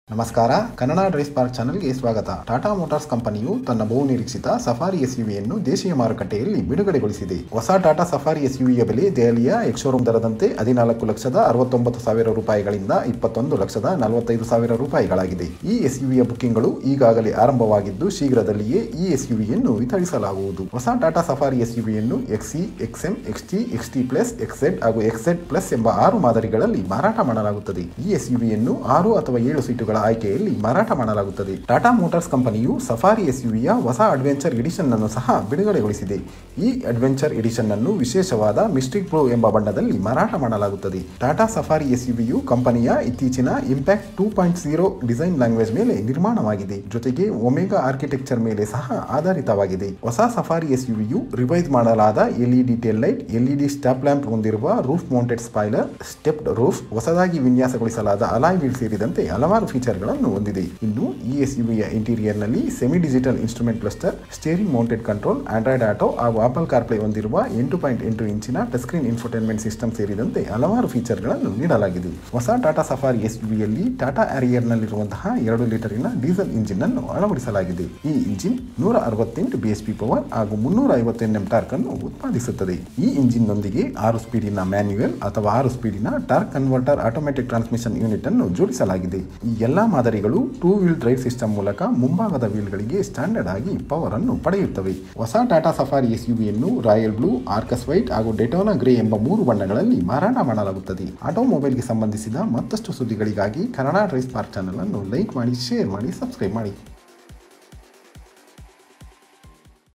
ನಮಸ್ಕಾರ Kannada dries park ಚಾನೆಲ್ಗೆ ಸ್ವಾಗತ ಟಾಟಾ ಮೋಟಾರ್ಸ್ ಕಂಪನಿಯು ತನ್ನ ಬಹು ನಿರೀಕ್ಷಿತ ಸಫಾರಿ ಎಸ್ಯುವಿಯನ್ನು ದೇಶೀಯ ಮಾರುಕಟ್ಟೆಯಲ್ಲಿ ಬಿಡುಗಡೆಗೊಳಿಸಿದೆ ಹೊಸ ಟಾಟಾ ಸಫಾರಿ ಎಸ್ಯುವಿಯ ಬೆಲೆ ದೆಹಲಿಯ ಎಕ್ಶೋರೂಮ್ ದರದಂತೆ ಹದಿನಾಲ್ಕು ಲಕ್ಷದ ಅರವತ್ತೊಂಬತ್ತು ಸಾವಿರ ರೂಪಾಯಿಗಳಿಂದ ಇಪ್ಪತ್ತೊಂದು ಲಕ್ಷದ ನಲವತ್ತೈದು ಸಾವಿರ ರೂಪಾಯಿಗಳಾಗಿದೆ ಈ ಎಸ್ಯುವಿಯ ಬುಕ್ಕಿಂಗ್ಗಳು ಈಗಾಗಲೇ ಆರಂಭವಾಗಿದ್ದು ಶೀಘ್ರದಲ್ಲಿಯೇ ಈ ಎಸ್ಯುವಿಯನ್ನು ವಿತರಿಸಲಾಗುವುದು ಹೊಸ ಟಾಟಾ ಸಫಾರಿ ಎಸ್ಯುವಿಯನ್ನು XE XM XT XT plus XZ ಹಾಗೂ ಎಕ್ಸೆಡ್ ಪ್ಲಸ್ ಎಂಬ ಆರು ಮಾದರಿಗಳಲ್ಲಿ ಮಾರಾಟ ಮಾಡಲಾಗುತ್ತದೆ ಈ ಎಸ್ಯುವಿಯನ್ನು ಆರು ಅಥವಾ ಏಳು ಸೀಟುಗಳ ಆಯ್ಕೆಯಲ್ಲಿ ಮಾರಾಟ ಮಾಡಲಾಗುತ್ತದೆ ಟಾಟಾ ಮೋಟಾರ್ಸ್ ಕಂಪನಿಯು ಸಫಾರಿ ಎಸ್ಯುವಿಯ ಹೊಸ ಅಡ್ವೆಂಚರ್ ಎಡಿಷನ್ ಅನ್ನು ಸಹ ಬಿಡುಗಡೆಗೊಳಿಸಿದೆ ಈ ಅಡ್ವೆಂಚರ್ ಎಡಿಷನ್ ಅನ್ನು ವಿಶೇಷವಾದ ಮಿಸ್ಟಿಕ್ ಪ್ರೋ ಎಂಬ ಬಣ್ಣದಲ್ಲಿ ಮಾರಾಟ ಮಾಡಲಾಗುತ್ತದೆ ಟಾಟಾ ಸಫಾರಿ ಎಸ್ಯುವಿಯು ಕಂಪನಿಯ ಇತ್ತೀಚಿನ impact two point zero design language ಮೇಲೆ ನಿರ್ಮಾಣವಾಗಿದೆ ಜೊತೆಗೆ ಒಮೆಗಾ ಆರ್ಕಿಟೆಕ್ಚರ್ ಮೇಲೆ ಸಹ ಆಧಾರಿತವಾಗಿದೆ ಹೊಸ ಸಫಾರಿ ಎಸ್ಯುವಿಯು ರಿವೈಸ್ ಮಾಡಲಾದ LED tail light LED stop lamp ಹೊಂದಿರುವ roof mounted spoiler stepped roof ಹೊಸದಾಗಿ ವಿನ್ಯಾಸಗೊಳಿಸಲಾದ ಅಲಾಯ್ ವೀಲ್ ಸೇರಿದಂತೆ ಹಲವಾರು ಫೀಚರ್ಗಳನ್ನು ಹೊಂದಿದೆ ಇನ್ನು ಈ ಎಸ್ಯುವಿಯ ಇಂಟೀರಿಯರ್ನಲ್ಲಿ semi digital instrument cluster steering mounted control Android auto ಹಾಗೂ ಆಪಲ್ ಕಾರ್ಪ್ಲೇ ಹೊಂದಿರುವ ಎಂಟು ಪಾಯಿಂಟ್ ಎಂಟು ಇಂಚಿನ ಟಚ್ ಸ್ಕ್ರೀನ್ ಇನ್ಫೋಟೈನ್ಮೆಂಟ್ ಸಿಸ್ಟಮ್ ಸೇರಿದಂತೆ ಹಲವಾರು ಫೀಚರ್ಗಳನ್ನು ನೀಡಲಾಗಿದೆ ಹೊಸ ಟಾಟಾ ಸಫಾರಿ ಎಸ್ಯುವಿಯಲ್ಲಿ ಟಾಟಾ ನಲ್ಲಿರುವಂತಹ ಎರಡು ಲೀಟರಿನ ಡೀಸೆಲ್ ಇಂಜಿನ್ ಅನ್ನು ಅಳವಡಿಸಲಾಗಿದೆ ಈ ಇಂಜಿನ್ ನೂರ ಅರವತ್ತೆಂಟು ಬಿಎಸ್ಪಿ ಪವರ್ ಹಾಗೂ ಮುನ್ನೂರ ಐವತ್ತು ಎನ್ಎಂ ಟಾರ್ಕ್ ಅನ್ನು ಉತ್ಪಾದಿಸುತ್ತದೆ ಈ ಇಂಜಿನ್ನೊಂದಿಗೆ ಆರು ಸ್ಪೀಡಿನ ಮ್ಯಾನ್ಯುಯಲ್ ಅಥವಾ ಆರು ಸ್ಪೀಡಿನ torque converter automatic transmission unit ಅನ್ನು ಜೋಡಿಸಲಾಗಿದೆ ಈ ಎಲ್ಲಾ ಮಾದರಿಗಳು ಟೂ ವೀಲ್ ಡ್ರೈವ್ ಸಿಸ್ಟಮ್ ಮೂಲಕ ಮುಂಭಾಗದ ವೀಲ್ಗಳಿಗೆ ಸ್ಟ್ಯಾಂಡರ್ಡ್ ಆಗಿ ಪವರ್ ಅನ್ನು ಪಡೆಯುತ್ತವೆ ಹೊಸ ಟಾಟಾ ಸಫಾರಿ ಎಸ್ಯುವಿಯನ್ನು ರಾಯಲ್ ಬ್ಲೂ ಆರ್ಕಸ್ ವೈಟ್ ಹಾಗೂ ಡೆಟೋನಾ ಗ್ರೇ ಎಂಬ ಮೂರು ಬಣ್ಣಗಳಲ್ಲಿ ಮಾರಾಟ ಮಾಡಲಾಗುತ್ತದೆ ಆಟೋಮೊಬೈಲ್ಗೆ ಸಂಬಂಧಿಸಿದ ಮತ್ತಷ್ಟು ಸುದ್ದಿಗಳಿಗಾಗಿ ಕನ್ನಡ ಡ್ರೈಸ್ ಪಾರ್ಕ್ ಚಾನಲ್ ಅನ್ನು ಲೈಕ್ ಮಾಡಿ ಶೇರ್ ಮಾಡಿ ಸಬ್ಸ್ಕ್ರೈಬ್ ಮಾಡಿ